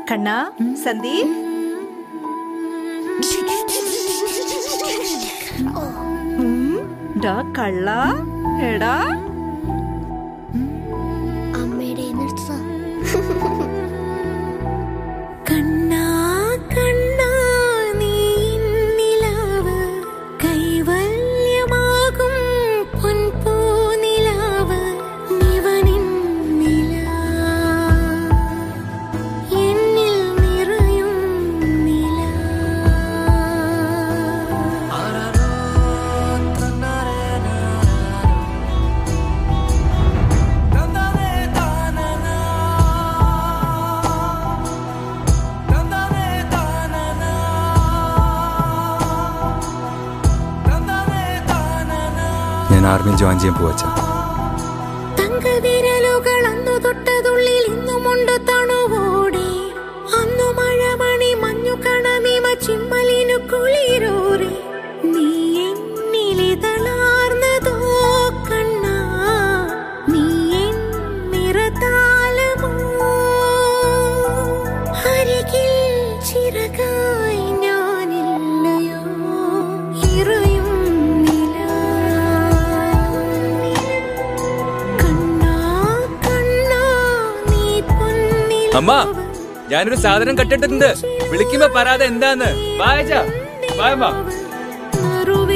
കണ്ണാ സന്ദീപ് ഉം, ഡാ കള്ള എടാ അമ്മയുടെ നിർത്ത കണ്ണാ കണ്ണാ നീ നിലാവ് കൈവല്യമാകും പൊൻപൂനിലാവ് നിവനിൻ നിലാ എന്നിൽ നിറയും നിലാ ഞാൻ ആർമിയിൽ ജോയിൻ ചെയ്യാൻ പോവച്ച തങ്കവിരലുകൾ അന്നു തൊട്ടതുള്ളിൽ ഇന്നുമുണ്ട് തണുവോടെ അന്നു മഴമണി മഞ്ഞു കണമിമ ചിമ്മലിനു കുളിരോറെ നീ എന്നിലിതളാർന്നതോ കണ്ണാ നീ എന്നിറതാലമോ അരികിൽ ചിറകായി ഞാനില്ലയോ ഇറയും നിലാ കണ്ണാ കണ്ണാ നീ പൊന്നിലാവ് അമ്മ ഞാനൊരു സാധനം കട്ടിട്ടിട്ടുണ്ട് വിളിക്കുമ്പോ പറയാതെ എന്താന്ന് വായച്ച വായമ്മ മറുവേ